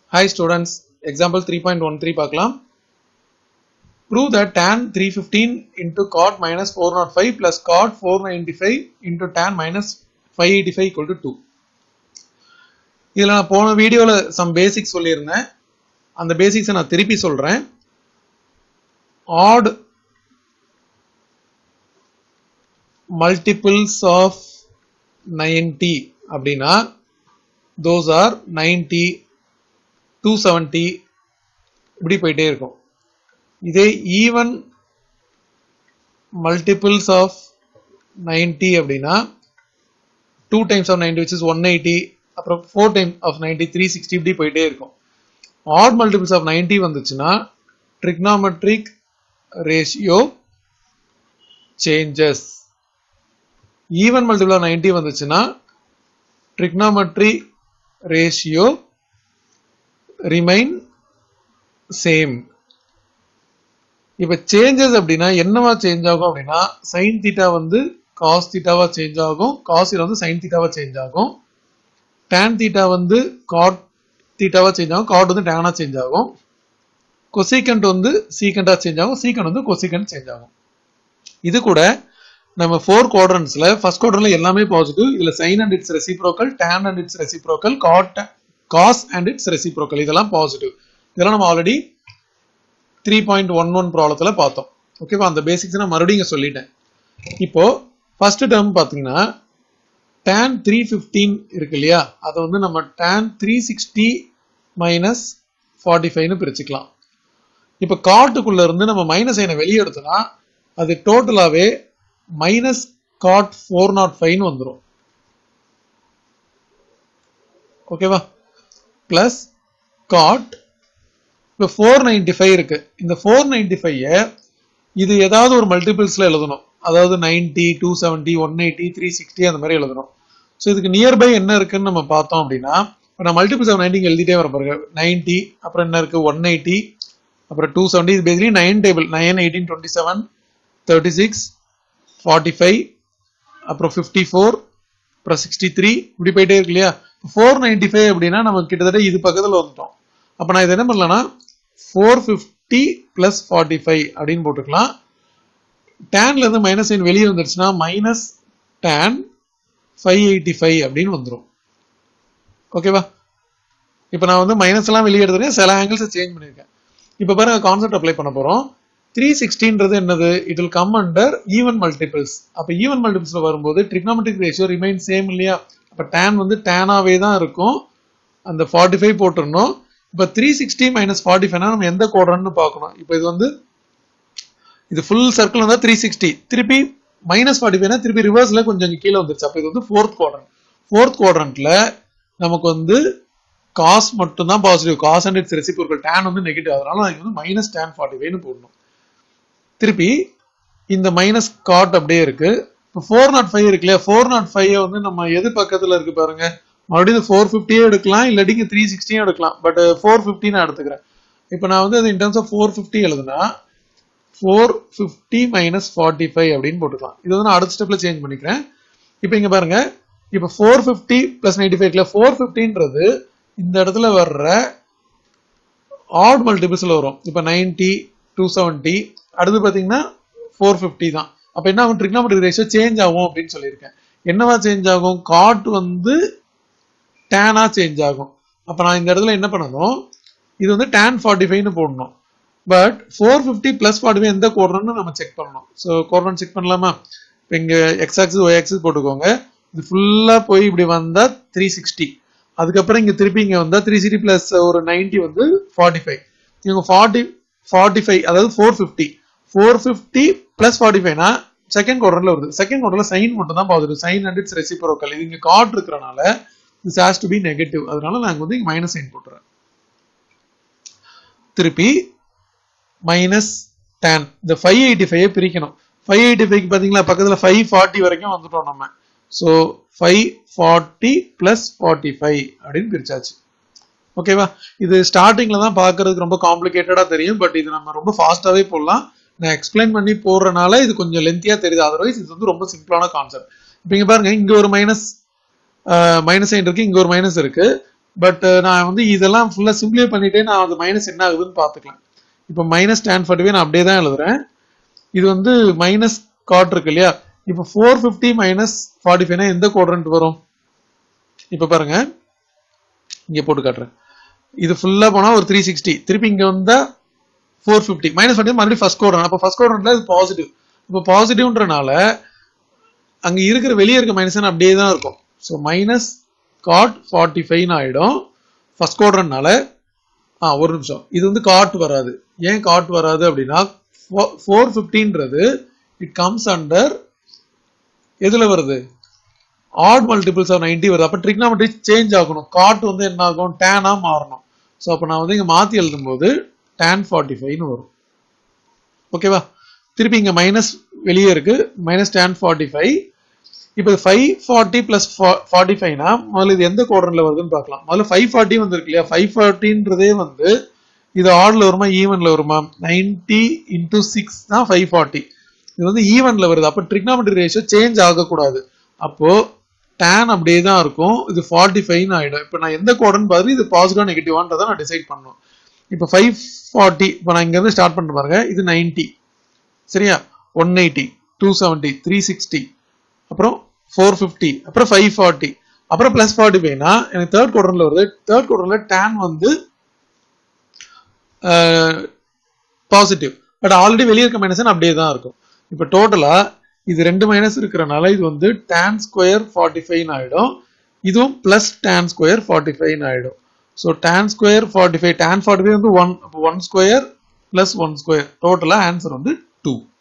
Hi students, example 3.13 பார்க்கலாம். Prove that tan 315 into cot minus 405 plus cot 495 into tan minus 585 equal to 2. இதில் நான் போன வீடியோவில் some basics சொல்லியிருந்தேன் அந்த பேசிக்ஸை நான் திருப்பி சொல்கிறேன் ஆட் மல்டிபிள்ஸ் ஆஃப் நைன்டி அப்படின்னா those are ninety two seventy இப்படி போயிட்டே இருக்கும் இதே ஈவன் மல்டிபிள்ஸ் ஆஃப் நைன்டி அப்படின்னா two times of ninety which is one eighty அப்புறம் four time of ninety three sixty இப்படி போயிட்டே இருக்கும் ஆட் மல்டிபிள்ஸ் ஆஃப் நைன்டி வந்துச்சுன்னா trigonometric ratio changes even multiple of ninety வந்துச்சுன்னா ட்ரிக்னாமெட்ரி ரேஷியோ ரிமைன் சேம் இப்ப changes அப்படின்னா என்னவா சேஞ்ச் ஆகும் அப்படின்னா சைன் தீட்டா வந்து காஸ் தீட்டாவா சேஞ்ச் ஆகும் காஸ் வந்து சைன் தீட்டாவா சேஞ்ச் ஆகும் டேன் தீட்டா வந்து காட் தீட்டாவா சேஞ்ச் ஆகும் காட் வந்து டேனா சேஞ்ச் ஆகும் கொசிகண்ட் வந்து சீக்கண்டா சேஞ்ச் ஆகும் சீக்கண்ட் வந்து கொசிகண்ட் சேஞ்ச் ஆகும் இது கூட நம்ம ஃபோர் குவாட்ரன்ஸ்ல ஃபர்ஸ்ட் குவாட்ரன்ல எல்லாமே பாசிட்டிவ் இதுல sine and its reciprocal tan and its reciprocal cot cos and its reciprocal இதெல்லாம் பாசிட்டிவ் இதெல்லாம் நம்ம already three point one one ப்ராப்ளத்தில் பார்த்தோம் ஓகேவா அந்த பேசிக்ஸ் நான் மறுபடியும் இங்கே சொல்லிட்டேன் இப்போ ஃபர்ஸ்ட் டேர்ம் பார்த்தீங்கன்னா டேன் த்ரீ ஃபிஃப்டீன் இருக்கு இல்லையா அதை வந்து நம்ம tan three sixty minus forty ஃபைவ்னு பிரிச்சுக்கலாம் இப்போ காட்டுக்குள்ள இருந்து நம்ம மைனஸ் சைனை வெளியே எடுத்தோம்னா அது டோட்டலாகவே மைனஸ் காட் ஃபோர் நாட் ஃபைவ்னு வந்துடும் ஓகேவா பிளஸ் காட் இப்போ ஃபோர் நைன்டி ஃபைவ் இருக்கு இந்த ஃபோர் நைன்டி ஃபைவ் இது ஏதாவது ஒரு மல்டிபிள்ஸ்ல எழுதணும் அதாவது ninety two seventy one eighty three sixty அந்த மாதிரி எழுதணும் ஸோ இதுக்கு நியர்பை என்ன இருக்குன்னு நம்ம பார்த்தோம் அப்படின்னா இப்போ நான் மல்டிபிள்ஸ் ஆஃப் நைன்டி எழுதிட்டே வர பாருங்க நைன்டி அப்புறம் என்ன இருக்கு ஒன் எயிட்டி அப்புறம் டூ செவன்டி இது basically nine table nine eighteen twenty seven thirty six forty five அப்புறம் ஃபிஃப்டி ஃபோர் அப்புறம் சிக்ஸ்டி த்ரீ இப்படி போயிட்டே இருக்கு இல்லையா ஃபோர் நைன்டி ஃபைவ் அப்படின்னா நம்ம கிட்டத்தட்ட இது பக்கத்தில் வந்துட்டோம் அப்போ நான் இது என்ன பண்ணலன்னா four fifty plus forty five அப்படின்னு போட்டுக்கலாம் டேன்ல இருந்து மைனஸ் சைன் வெளியே வந்துருச்சுன்னா minus tan five eighty five அப்படின்னு வந்துடும் ஓகேவா இப்போ நான் வந்து மைனஸ் எல்லாம் வெளியே எடுத்துறேன் சில ஆங்கிள்ஸை சேஞ்ச் பண்ணியிருக்கேன் இப்போ பாருங்க கான்செப்ட் அப்ளை பண்ண போகிறோம் த்ரீ சிக்ஸ்டின்றது என்னது it will come under even multiples அப்போ ஈவன் மல்டிபிள்ஸ்ல வரும்போது ட்ரிக்னாமெட்ரிக் ரேஷியோ ரிமைன் சேம் இல்லையா அப்போ டேன் வந்து டேனாவே தான் இருக்கும் அந்த ஃபார்ட்டி ஃபைவ் போட்டுருணும் இப்போ த்ரீ சிக்ஸ்டி மைனஸ் ஃபார்ட்டி ஃபைவ்னா நம்ம எந்த கோடுறன்னு பார்க்கணும் இப்போ இது வந்து இது ஃபுல் சர்க்கிள் வந்தால் த்ரீ சிக்ஸ்டி திருப்பி மைனஸ் ஃபார்ட்டி ஃபைவ்னா திருப்பி ரிவர்ஸ்ல கொஞ்சம் கீழே வந்துருச்சு அப்போ இது வந்து ஃபோர்த் குவாட்ரண்ட் ஃபோர்த் குவாட்ரண்ட்ல நமக்கு வந்து காஸ் மட்டும் தான் பாசிட்டிவ் காஸ் அண்ட் இட்ஸ் ரெசிபியூர்கள் டேன் வந்து நெகட்டிவ் அதனால அதுக்கு வந்து மைனஸ் டேன் ஃபார்ட்டி ஃபைவ்னு போடணும் திருப்பி இந்த மைனஸ் காட் அப்படியே இருக்கு இப்போ ஃபோர் நாட் ஃபைவ் இருக்கு இல்லையா ஃபோர் நாட் ஃபைவ் வந்து நம்ம எது பக்கத்துல இருக்கு பாருங்க மறுபடியும் ஃபோர் ஃபிஃப்டியே எடுக்கலாம் இல்லாட்டி த்ரீ சிக்ஸ்டியும் எடுக்கலாம் பட் ஃபோர் ஃபிஃப்டி நான் எடுத்துக்கிறேன் இப்போ நான் வந்து அது in terms of four fifty எழுதுனா four fifty minus forty five அப்படின்னு போட்டுக்கலாம் இது வந்து நான் அடுத்த ஸ்டெப்ல சேஞ்ச் பண்ணிக்கிறேன் இப்போ இங்க பாருங்க இப்போ ஃபோர் ஃபிஃப்டி பிளஸ் நைன்டி ஃபைவ்ல ஃபோர் ஃபிஃப்டின்றது இந்த இடத்துல வர்ற ஆட் மல்டிபிள்ஸ்ல வரும் இப்போ நைன்டி டூ செவன்ட்டி அடுத்து பார்த்தீங்கன்னா ஃபோர் ஃபிஃப்டி தான் அப்போ என்ன ஆகும் ட்ரிக்னாமெட்ரிக் ரேஷியோ சேஞ்ச் ஆகும் அப்படின்னு சொல்லியிருக்கேன் என்னவா சேஞ்ச் ஆகும் காட் வந்து டேனா சேஞ்ச் ஆகும் அப்போ நான் இந்த இடத்துல என்ன பண்ணணும் இது வந்து டேன் ஃபார்ட்டி ஃபைவ்னு போடணும் but four fifty plus forty five எந்த கோடுறன்னு நம்ம செக் பண்ணணும் ஸோ கோடுறன்னு செக் பண்ணலாமா இப்போ இங்கே எக்ஸ் ஆக்சிஸ் ஒய் ஆக்சிஸ் போட்டுக்கோங்க இது ஃபுல்லாக போய் இப்படி வந்தால் த்ரீ சிக்ஸ்டி அதுக்கப்புறம் இங்கே திருப்பி இங்கே வந்தால் த்ரீ சிக்ஸ்டி ப்ளஸ் ஒரு நைன்ட்டி வந்து ஃபார்ட்டி ஃபைவ் இவங்க ஃபார்ட்டி ஃபார்ட்டி ஃபைவ் அதாவது four fifty four fifty plus forty ஃபைவ்னா செகண்ட் குவார்டர்ல வருது செகண்ட் குவார்டர்ல சைன் மட்டும் தான் positive sine and its reciprocal இது இங்கே காட் இருக்கிறனால this has to be negative அதனால நாங்கள் வந்து இங்கே மைனஸ் சைன் போட்டுறேன் திருப்பி மைனஸ் டேன் இந்த ஃபைவ் எயிட்டி ஃபைவ் பிரிக்கணும் ஃபைவ் எயிட்டி ஃபைவ் பார்த்தீங்களா பக்கத்தில் ஃபைவ் ஃபார்ட்டி வரைக்கும் வந்துட்டோம் நம்ம so five forty plus forty five அப்படின்னு பிரிச்சாச்சு ஓகேவா இது ஸ்டார்டிங்ல தான் பார்க்கறதுக்கு ரொம்ப காம்ப்ளிகேட்டடா தெரியும் பட் இது நம்ம ரொம்ப ஃபாஸ்டாவே போடலாம் நான் எக்ஸ்பிளைன் பண்ணி போடுறனால இது கொஞ்சம் லென்த்தியா தெரியுது அதர்வைஸ் இது வந்து ரொம்ப சிம்பிளான கான்செப்ட் இப்போ இங்க பாருங்க இங்க ஒரு மைனஸ் மைனஸ் சைன் இருக்கு இங்க ஒரு மைனஸ் இருக்கு பட் நான் வந்து இதெல்லாம் ஃபுல்லா சிம்பிளை பண்ணிட்டே நான் அது மைனஸ் என்ன ஆகுதுன்னு பார்த்துக்கலாம் இப்போ மைனஸ் டேன் ஃபார்ட்டி நான் அப்படியே தான் எழுதுறேன் இது வந்து மைனஸ் காட் இருக்கு இல்லையா இப்போ ஃபோர் ஃபிஃப்டி மைனஸ் ஃபார்ட்டி ஃபைவ்னா எந்த குவாட்ரண்ட் வரும் இப்போ பாருங்க இங்க போட்டு காட்டுறேன் இது ஃபுல்லா போனா ஒரு த்ரீ சிக்ஸ்டி திருப்பி இங்க வந்தா ஃபோர் ஃபிஃப்டி மைனஸ் ஃபார்ட்டி மறுபடியும் ஃபர்ஸ்ட் குவாட்ரண்ட் அப்போ ஃபர்ஸ்ட் குவாட்ரண்ட்ல இது பாசிட்டிவ் இப்போ பாசிட்டிவ்ன்றனால அங்க இருக்கிற வெளியே இருக்க மைனஸ் அப்படியே தான் இருக்கும் ஸோ மைனஸ் காட் ஃபார்ட்டி ஃபைவ்னு ஆயிடும் ஃபர்ஸ்ட் குவாட்ரண்ட்னால ஆ ஒரு நிமிஷம் இது வந்து காட் வராது ஏன் காட் வராது அப்படின்னா ஃபோர் ஃபிஃப்டின்றது இட் கம்ஸ் அண்டர் எதுல வருது ஆட் மல்டிபிள்ஸ் ஆஃப் நைன்டி வருது அப்போ ட்ரிக்னாமெட்ரி சேஞ்ச் ஆகணும் காட் வந்து என்ன ஆகும் டேனா மாறணும் ஸோ அப்போ நான் வந்து இங்கே மாற்றி எழுதும்போது டேன் ஃபார்ட்டி ஃபைவ்னு வரும் ஓகேவா திருப்பி இங்கே மைனஸ் வெளியே இருக்கு மைனஸ் டேன் ஃபார்ட்டி ஃபைவ் இப்போ ஃபைவ் ஃபார்ட்டி பிளஸ் ஃபார்ட்டி ஃபைவ்னா முதல்ல இது எந்த குவார்டர்ல வருதுன்னு பார்க்கலாம் முதல்ல ஃபைவ் ஃபார்ட்டி வந்திருக்கு இல்லையா ஃபைவ் ஃபார்ட்டின்றதே வந்து இது ஆட்ல வருமா ஈவன்ல வருமா நைன்டி இன்டூ சிக்ஸ் தான் ஃபைவ் ஃபார்ட்டி இது வந்து ஈவன்ல வருது அப்போ ட்ரிக்னாமெட்ரி ரேஷியோ சேஞ்ச் ஆகக்கூடாது அப்போ டேன் அப்படியே தான் இருக்கும் இது ஃபார்ட்டி ஃபைவ்னு ஆயிடும் இப்போ நான் எந்த குவார்டர்னு பார்த்து இது பாசிட்டிவா நெகட்டிவான்றதை நான் டிசைட் பண்ணணும் இப்போ ஃபைவ் ஃபார்ட்டி இப்போ நான் இங்கேருந்து ஸ்டார்ட் பண்ணிட்டு பாருங்க இது நைன்டி சரியா one eighty two seventy three sixty அப்புறம் ஃபோர் ஃபிஃப்டி அப்புறம் ஃபைவ் ஃபார்ட்டி அப்புறம் பிளஸ் ஃபார்ட்டி ஃபைவ்னா எனக்கு தேர்ட் குவார்டர்ல வருது தேர்ட் குவார்டர்ல டேன் வந்து பாசிட்டிவ் பட் ஆல்ரெடி வெளியே இருக்க மைனஸ் அப்படியே தான் இருக்கும் இப்போ டோட்டலா இது ரெண்டு மைனஸ் இருக்கிறனால இது வந்து டேன் ஸ்கொயர் ஃபார்ட்டி ஃபைவ் ஆயிடும் இதுவும் plus tan square forty five ஆயிடும் so tan square forty five tan forty five வந்து ஒன் அப்போ one square plus one square டோட்டலா ஆன்சர் வந்து டூ